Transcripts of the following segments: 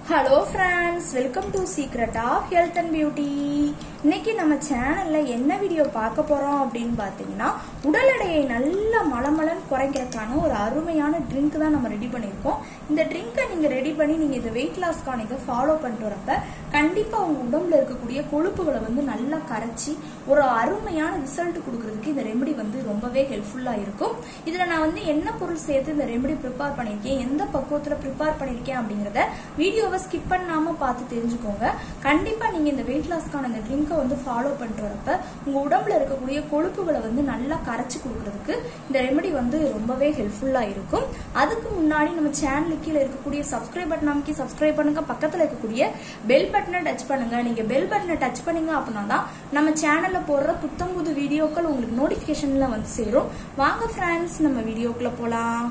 hello friends welcome to secret of health and beauty இன்னைக்கு நம்ம சேனல்ல என்ன வீடியோ பார்க்க போறோம் அப்படின்னு பார்த்தீங்கன்னா உடல் எடையை நல்ல மலமலன் குறைக்கிறதுக்கான ஒரு அருமையான ட்ரிங்க் தான் நம்ம ரெடி பண்ணியிருக்கோம் இந்த ட்ரிங்கை நீங்க ரெடி பண்ணி நீங்க இந்த வெயிட் லாஸ்க்கான இதை ஃபாலோ பண்ணிட்டு வரப்ப கண்டிப்பா உங்க உடம்புல இருக்கக்கூடிய கொழுப்புகளை வந்து நல்லா கரைச்சி ஒரு அருமையான ரிசல்ட் கொடுக்கறதுக்கு இந்த ரெமெடி வந்து ரொம்பவே ஹெல்ப்ஃபுல்லா இருக்கும் இதுல நான் வந்து என்ன பொருள் சேர்த்து இந்த ரெமெடி ப்ரிப்பேர் பண்ணியிருக்கேன் எந்த பக்குவத்துல ப்ரிப்பேர் பண்ணியிருக்கேன் அப்படிங்கறத வீடியோவை ஸ்கிப் பண்ணாம பார்த்து தெரிஞ்சுக்கோங்க கண்டிப்பா நீங்க இந்த வெயிட் லாஸ்க்கான இந்த ட்ரிங்கை வந்து ஃபாலோ பண்ணிட்டு வரப்ப உங்க உடம்புல இருக்கக்கூடிய கொழுப்புகளை வந்து நல்லா கரைச்சி கொடுக்கறதுக்கு இந்த ரெமெடி வந்து ரொம்பவே ஹெல்ப்ஃபுல்லா இருக்கும் அதுக்கு முன்னாடி நம்ம சேனலுக்கு கீழே இருக்கக்கூடிய சப்ஸ்கிரைப் பட்டன் அமைக்கி சப்ஸ்கிரைப் பண்ணுங்க பக்கத்துல இருக்கக்கூடிய பெல் பட்டனை டச் பண்ணுங்க நீங்க பெல் பட்டனை டச் பண்ணீங்க அப்படின்னா தான் நம்ம சேனல்ல போடுற புத்தம் புது வீடியோக்கள் உங்களுக்கு நோட்டிபிகேஷன்ல வந்து சேரும் வாங்க ஃப்ரெண்ட்ஸ் நம்ம வீடியோக்குள்ள போலாம்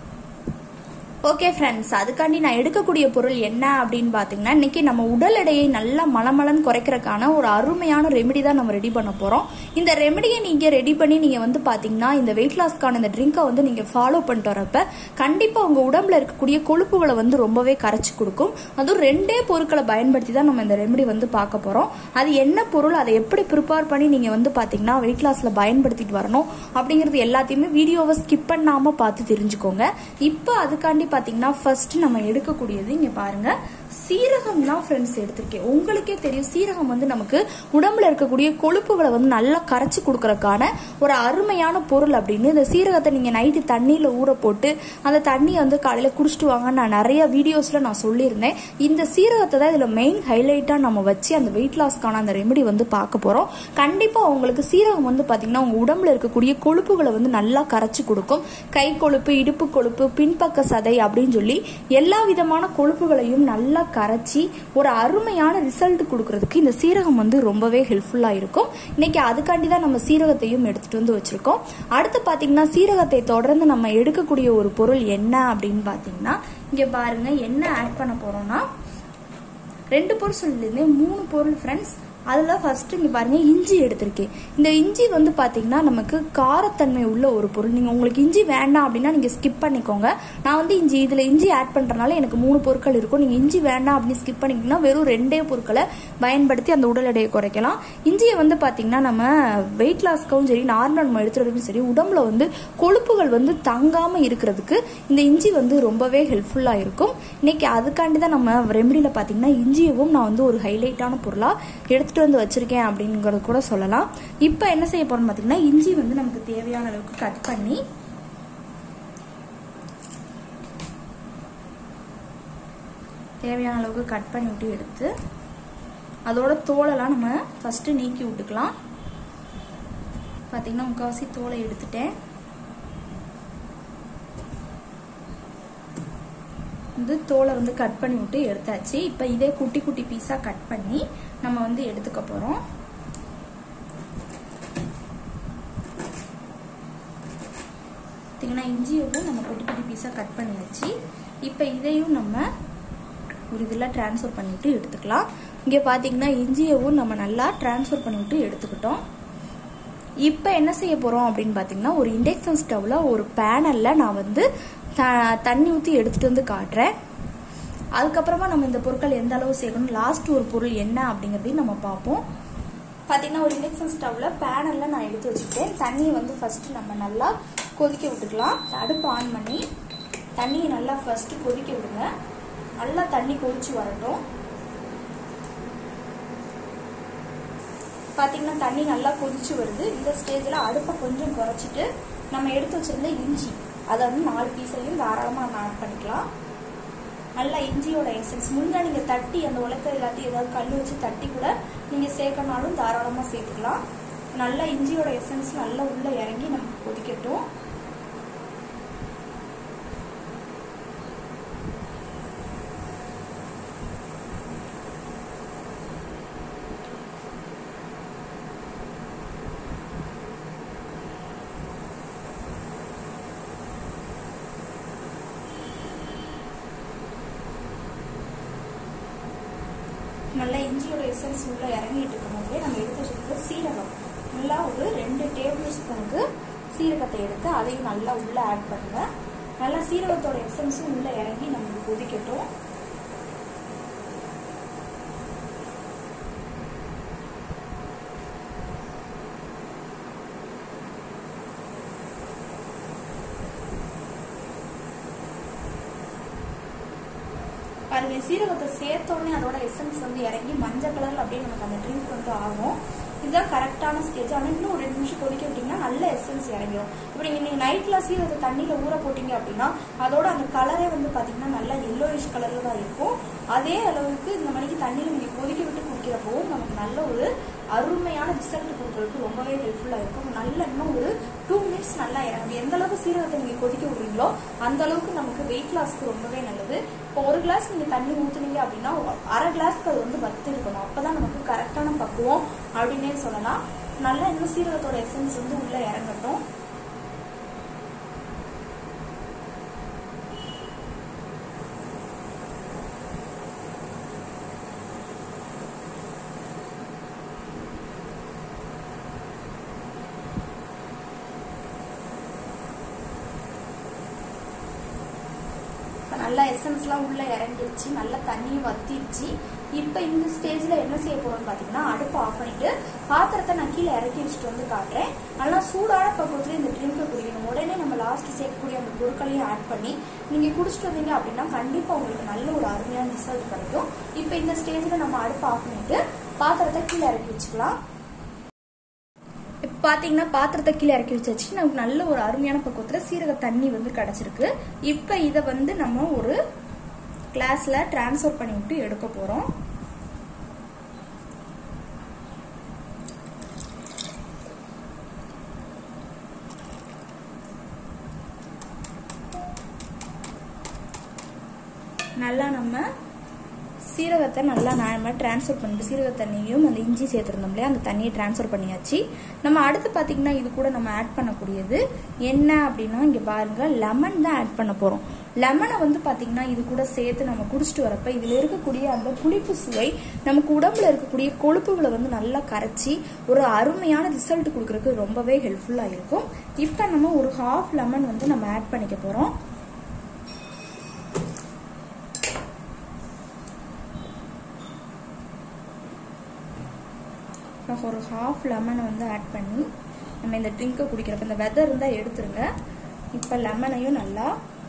ஓகே ஃப்ரெண்ட்ஸ் அதுக்காண்டி நான் எடுக்கக்கூடிய பொருள் என்ன அப்படின்னு பார்த்தீங்கன்னா இன்னைக்கு நம்ம உடல் எடையை நல்லா மலமலன் குறைக்கிறதுக்கான ஒரு அருமையான ரெமெடி தான் நம்ம ரெடி பண்ண போகிறோம் இந்த ரெமெடியை நீங்கள் ரெடி பண்ணி நீங்கள் வந்து பார்த்தீங்கன்னா இந்த வெயிட் லாஸ்க்கான இந்த ட்ரிங்கை வந்து நீங்கள் ஃபாலோ பண்ணிட்டு வரப்ப கண்டிப்பாக உங்கள் உடம்புல இருக்கக்கூடிய கொழுப்புகளை வந்து ரொம்பவே கரைச்சி கொடுக்கும் அதுவும் ரெண்டே பொருட்களை பயன்படுத்தி தான் நம்ம இந்த ரெமெடி வந்து பார்க்க போகிறோம் அது என்ன பொருள் அதை எப்படி ப்ரிப்பேர் பண்ணி நீங்கள் வந்து பார்த்தீங்கன்னா வெயிட் லாஸில் பயன்படுத்திட்டு வரணும் அப்படிங்கிறது எல்லாத்தையுமே வீடியோவை ஸ்கிப் பண்ணாமல் பார்த்து தெரிஞ்சுக்கோங்க இப்போ அதுக்காண்டி பார்த்தீங்கன்னா ஃபர்ஸ்ட் நம்ம எடுக்கக்கூடியது இங்கே பாருங்க சீரகம் தான் ஃப்ரெண்ட்ஸ் எடுத்திருக்கேன் உங்களுக்கே தெரியும் சீரகம் வந்து நமக்கு உடம்புல இருக்கக்கூடிய கொழுப்புகளை வந்து நல்லா கரைச்சி கொடுக்கறதுக்கான ஒரு அருமையான பொருள் அப்படின்னு இந்த சீரகத்தை நீங்கள் நைட்டு தண்ணியில் ஊற போட்டு அந்த தண்ணியை வந்து காலையில் குடிச்சிட்டு வாங்க நான் நிறைய வீடியோஸில் நான் சொல்லியிருந்தேன் இந்த சீரகத்தை தான் இதில் மெயின் ஹைலைட்டாக நம்ம வச்சு அந்த வெயிட் லாஸ்க்கான அந்த ரெமெடி வந்து பார்க்க போகிறோம் கண்டிப்பாக உங்களுக்கு சீரகம் வந்து பார்த்தீங்கன்னா உங்கள் உடம்புல இருக்கக்கூடிய கொழுப்புகளை வந்து நல்லா கரைச்சி கொடுக்கும் கை கொழுப்பு இடுப்பு கொழுப்பு பின்பக்க சதை அப்படின்னு சொல்லி எல்லா விதமான கொழுப்புகளையும் நல்லா கரைச்சி ஒரு அருமையான ரிசல்ட் கொடுக்கறதுக்கு இந்த சீரகம் வந்து ரொம்பவே ஹெல்ப்ஃபுல்லாக இருக்கும் இன்னைக்கு அதுக்காண்டி தான் நம்ம சீரகத்தையும் எடுத்துட்டு வந்து வச்சிருக்கோம் அடுத்து பார்த்தீங்கன்னா சீரகத்தை தொடர்ந்து நம்ம எடுக்கக்கூடிய ஒரு பொருள் என்ன அப்படின்னு பார்த்தீங்கன்னா இங்கே பாருங்க என்ன ஆட் பண்ண போறோம்னா ரெண்டு பொருள் சொல்லியிருந்தேன் மூணு பொருள் ஃப்ரெண்ட்ஸ் அதில் ஃபர்ஸ்ட் இங்கே பாருங்க இஞ்சி எடுத்திருக்கேன் இந்த இஞ்சி வந்து பார்த்தீங்கன்னா நமக்கு காரத்தன்மை உள்ள ஒரு பொருள் நீங்கள் உங்களுக்கு இஞ்சி வேண்டாம் அப்படின்னா நீங்கள் ஸ்கிப் பண்ணிக்கோங்க நான் வந்து இஞ்சி இதில் இஞ்சி ஆட் பண்ணுறனால எனக்கு மூணு பொருட்கள் இருக்கும் நீங்கள் இஞ்சி வேண்டாம் அப்படின்னு ஸ்கிப் பண்ணிக்கிட்டீங்கன்னா வெறும் ரெண்டே பொருட்களை பயன்படுத்தி அந்த உடல் எடையை குறைக்கலாம் இஞ்சியை வந்து பார்த்தீங்கன்னா நம்ம வெயிட் லாஸ்க்கும் சரி நார்மல் நம்ம எடுத்துறதுக்கும் சரி உடம்புல வந்து கொழுப்புகள் வந்து தங்காமல் இருக்கிறதுக்கு இந்த இஞ்சி வந்து ரொம்பவே ஹெல்ப்ஃபுல்லாக இருக்கும் இன்னைக்கு அதுக்காண்டி தான் நம்ம ரெமடியில் பார்த்தீங்கன்னா இஞ்சியவும் நான் வந்து ஒரு ஹைலைட்டான பொருளாக எடுத்துட்டு வந்து வச்சிருக்கேன் அப்படிங்கிறது கூட சொல்லலாம் இப்போ என்ன செய்ய போறோம்னு பார்த்தீங்கன்னா இஞ்சி வந்து நமக்கு தேவையான அளவுக்கு கட் பண்ணி தேவையான அளவுக்கு கட் பண்ணி விட்டு எடுத்து அதோட தோலெல்லாம் நம்ம ஃபர்ஸ்ட் நீக்கி விட்டுக்கலாம் பார்த்தீங்கன்னா முக்கால்வாசி தோலை எடுத்துட்டேன் வந்து தோலை வந்து கட் பண்ணி விட்டு எடுத்தாச்சு இப்போ இதே குட்டி குட்டி பீஸாக கட் பண்ணி நம்ம வந்து எடுத்துக்க போகிறோம் பார்த்தீங்கன்னா இஞ்சியவும் நம்ம குட்டி குட்டி பீஸாக கட் பண்ணியாச்சு இப்போ இதையும் நம்ம ஒரு இதில் ட்ரான்ஸ்ஃபர் பண்ணிவிட்டு எடுத்துக்கலாம் இங்கே பார்த்தீங்கன்னா இஞ்சியவும் நம்ம நல்லா ட்ரான்ஸ்ஃபர் பண்ணிவிட்டு எடுத்துக்கிட்டோம் இப்போ என்ன செய்ய போகிறோம் அப்படின்னு பார்த்தீங்கன்னா ஒரு இண்டக்ஷன் ஸ்டவ்வில் ஒரு பேனலில் நான் வந்து த தண்ணி ஊற்றி எடுத்துகிட்டு வந்து காட்டுறேன் அதுக்கப்புறமா நம்ம இந்த பொருட்கள் எந்த அளவு சேர்க்கணும் லாஸ்ட் ஒரு பொருள் என்ன அப்படிங்கிறதையும் நம்ம பார்ப்போம் பார்த்தீங்கன்னா ஒரு இண்டக்ஷன் ஸ்டவ்வில் பேனலில் நான் எடுத்து வச்சுக்கிட்டேன் தண்ணியை வந்து ஃபஸ்ட்டு நம்ம நல்லா கொதிக்க விட்டுக்கலாம் அடுப்பு ஆன் பண்ணி தண்ணியை நல்லா ஃபஸ்ட்டு கொதிக்க விடுங்க நல்லா தண்ணி கொதிச்சு வரட்டும் பார்த்தீங்கன்னா தண்ணி நல்லா கொதிச்சு வருது இந்த ஸ்டேஜில் அடுப்பை கொஞ்சம் குறைச்சிட்டு நம்ம எடுத்து வச்சிருந்த இஞ்சி அதை வந்து நாலு பீஸையும் தாராளமாக நம்ம ஆட் பண்ணிக்கலாம் நல்லா இஞ்சியோட எசன்ஸ் முன்னாடி நீங்கள் தட்டி அந்த உலக்க எல்லாத்தையும் ஏதாவது கல் வச்சு தட்டி கூட நீங்கள் சேர்க்கனாலும் தாராளமாக சேர்த்துக்கலாம் நல்லா இஞ்சியோட எசன்ஸ் நல்லா உள்ளே இறங்கி நமக்கு கொதிக்கட்டும் நல்லா இஞ்சியோட எசன்ஸ் உள்ள இறங்கிட்டு இருக்கும் போதே நம்ம எடுத்து வச்சிருக்க சீரகம் நல்லா ஒரு ரெண்டு டேபிள் ஸ்பூனுக்கு சீரகத்தை எடுத்து அதையும் நல்லா உள்ள ஆட் பண்ணுங்க நல்லா சீரகத்தோட எசன்ஸும் உள்ள இறங்கி நமக்கு கொதிக்கட்டும் பாருங்க சீரகத்தை சேர்த்தோடனே அதோட எசன்ஸ் வந்து இறங்கி மஞ்சள் கலர்ல அப்படியே நமக்கு அந்த ட்ரிங்க் வந்து ஆகும் இதுதான் கரெக்டான ஸ்டேஜ் ஆனால் இன்னும் ஒரு ரெண்டு நிமிஷம் கொதிக்க விட்டீங்கன்னா நல்ல எசன்ஸ் இறங்கிடும் இப்போ நீங்கள் நீங்கள் நைட்ல சீரகத்தை தண்ணியில் ஊற போட்டீங்க அப்படின்னா அதோட அந்த கலரே வந்து பார்த்தீங்கன்னா நல்லா எல்லோயிஷ் கலரில் தான் இருக்கும் அதே அளவுக்கு இந்த மணிக்கு தண்ணியில் நீங்கள் கொதிக்க விட்டு குடிக்கிறப்பவும் நமக்கு நல்ல ஒரு அருமையான ரிசல்ட் கொடுக்கறதுக்கு ரொம்பவே ஹெல்ப்ஃபுல்லாக இருக்கும் நல்ல இன்னும் ஒரு டூ மினிட்ஸ் நல்லா இறங்கும் எந்த அளவுக்கு சீரகத்தை நீங்கள் கொதிக்க விடுறீங்களோ அந்த அளவுக்கு நமக்கு வெயிட் லாஸ்க்கு ரொம்பவே நல்லது இப்போ ஒரு கிளாஸ் நீங்கள் தண்ணி ஊற்றுனீங்க அப்படின்னா அரை கிளாஸ்க்கு அது வந்து வத்து இருக்கணும் அப்போ தான் நமக்கு கரெக்டான பக்குவம் அப்படின்னே சொல்லலாம் நல்லா இன்னும் சீரகத்தோட எசன்ஸ் வந்து உள்ளே இறங்கட்டும் நல்லா எசன்ஸ்லாம் உள்ள இறங்கிருச்சு நல்லா தண்ணியும் வத்திருச்சு இப்போ இந்த ஸ்டேஜில் என்ன செய்ய போறோம்னு பார்த்தீங்கன்னா அடுப்பு ஆஃப் பண்ணிட்டு பாத்திரத்தை நான் கீழே இறக்கி வச்சுட்டு வந்து காட்டுறேன் நல்லா சூடான பக்குவத்துல இந்த ட்ரிங்கை குடிக்கணும் உடனே நம்ம லாஸ்ட் சேர்க்கக்கூடிய அந்த பொருட்களையும் ஆட் பண்ணி நீங்கள் குடிச்சிட்டு வந்தீங்க அப்படின்னா கண்டிப்பாக உங்களுக்கு நல்ல ஒரு அருமையான ரிசல்ட் கிடைக்கும் இப்போ இந்த ஸ்டேஜில் நம்ம அடுப்பு ஆஃப் பண்ணிட்டு பாத்திரத்தை கீழே இறக்கி வச்சுக்கலாம் இப்போ பார்த்தீங்கன்னா பாத்திரத்தை கீழே இறக்கி வச்சாச்சு நமக்கு நல்ல ஒரு அருமையான பக்குவத்தில் சீரக தண்ணி வந்து கிடச்சிருக்கு இப்போ இதை வந்து நம்ம ஒரு கிளாஸில் ட்ரான்ஸ்ஃபர் பண்ணி விட்டு எடுக்க போகிறோம் நல்லா நம்ம சீரகத்தை நல்லா நம்ம ட்ரான்ஸ்ஃபர் பண்ணிட்டு சீரக தண்ணியும் அந்த இஞ்சி சேர்த்துருந்தோம் இல்லையா அந்த தண்ணியை ட்ரான்ஸ்ஃபர் பண்ணியாச்சு நம்ம அடுத்து பார்த்தீங்கன்னா இது கூட நம்ம ஆட் பண்ணக்கூடியது என்ன அப்படின்னா இங்கே பாருங்க லெமன் தான் ஆட் பண்ண போகிறோம் லெமனை வந்து பார்த்தீங்கன்னா இது கூட சேர்த்து நம்ம குடிச்சிட்டு வரப்ப இதில் இருக்கக்கூடிய அந்த புளிப்பு சுவை நமக்கு உடம்புல இருக்கக்கூடிய கொழுப்புகளை வந்து நல்லா கரைச்சி ஒரு அருமையான ரிசல்ட் கொடுக்கறதுக்கு ரொம்பவே ஹெல்ப்ஃபுல்லாக இருக்கும் இப்போ நம்ம ஒரு ஹாஃப் லெமன் வந்து நம்ம ஆட் பண்ணிக்க போகிறோம் ஒரு ஹாஃப் லெமனை வந்து ஆட் பண்ணி நம்ம இந்த ட்ரிங்கை குடிக்கிறப்ப இந்த வெதர் இருந்தால் எடுத்துருங்க இப்போ லெமனையும் நல்லா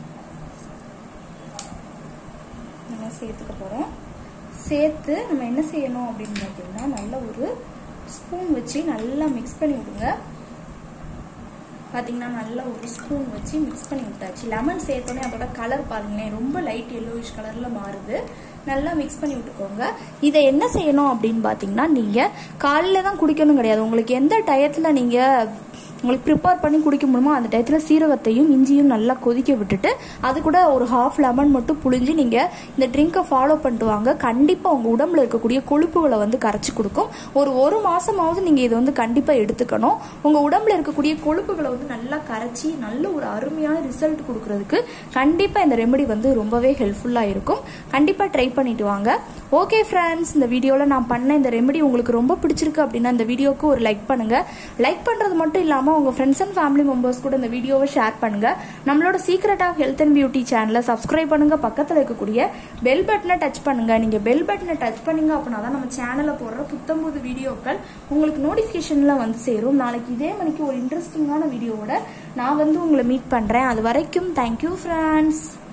நம்ம சேர்த்துக்க போகிறோம் சேர்த்து நம்ம என்ன செய்யணும் அப்படின்னு பார்த்தீங்கன்னா நல்ல ஒரு ஸ்பூன் வச்சு நல்லா மிக்ஸ் பண்ணி விடுங்க பார்த்தீங்கன்னா நல்ல ஒரு ஸ்பூன் வச்சு மிக்ஸ் பண்ணி விட்டாச்சு லெமன் சேர்த்தோன்னே அதோட கலர் பாருங்களேன் ரொம்ப லைட் எல்லோயிஷ் கலரில் மாறுது நல்லா மிக்ஸ் பண்ணி விட்டுக்கோங்க இதை என்ன செய்யணும் அப்படின்னு பார்த்தீங்கன்னா நீங்கள் காலையில் தான் குடிக்கணும் கிடையாது உங்களுக்கு எந்த டயத்தில் நீங்கள் உங்களுக்கு ப்ரிப்பேர் பண்ணி குடிக்க முடியுமோ அந்த டயத்தில் சீரகத்தையும் இஞ்சியும் நல்லா கொதிக்க விட்டுட்டு அது கூட ஒரு ஹாஃப் லெமன் மட்டும் புழிஞ்சு நீங்கள் இந்த ட்ரிங்கை ஃபாலோ பண்ணிட்டு வாங்க கண்டிப்பாக உங்கள் உடம்புல இருக்கக்கூடிய கொழுப்புகளை வந்து கரைச்சி கொடுக்கும் ஒரு ஒரு மாதமாவது நீங்கள் இதை வந்து கண்டிப்பாக எடுத்துக்கணும் உங்கள் உடம்புல இருக்கக்கூடிய கொழுப்புகளை வந்து நல்லா கரைச்சி நல்ல ஒரு அருமையான ரிசல்ட் கொடுக்கறதுக்கு கண்டிப்பாக இந்த ரெமெடி வந்து ரொம்பவே ஹெல்ப்ஃபுல்லாக இருக்கும் கண்டிப்பாக ட்ரை பண்ணிட்டு வாங்க ஓகே ஃப்ரெண்ட்ஸ் இந்த வீடியோவில் நான் பண்ண இந்த ரெமெடி உங்களுக்கு ரொம்ப பிடிச்சிருக்கு அப்படின்னா இந்த வீடியோக்கு ஒரு லைக் பண்ணுங்கள் லைக் பண்ணுறது மட்டும் இல்லாமல் உங்கள் ஃப்ரெண்ட்ஸ் அண்ட் ஃபேமிலி மெம்பர்ஸ் கூட இந்த வீடியோவை ஷேர் பண்ணுங்கள் நம்மளோட secret of health and beauty சேனலை சப்ஸ்கிரைப் பண்ணுங்கள் பக்கத்தில் இருக்கக்கூடிய பெல் பட்டனை டச் பண்ணுங்கள் நீங்கள் பெல் பட்டனை டச் பண்ணீங்க அப்படின்னா தான் நம்ம சேனலில் போடுற புத்தம்புது வீடியோக்கள் உங்களுக்கு நோட்டிஃபிகேஷனில் வந்து சேரும் நாளைக்கு இதே மணிக்கு ஒரு இன்ட்ரெஸ்டிங்கான வீடியோவோட நான் வந்து உங்களை மீட் பண்ணுறேன் அது வரைக்கும் தேங்க்யூ ஃப்ரெண்ட்ஸ்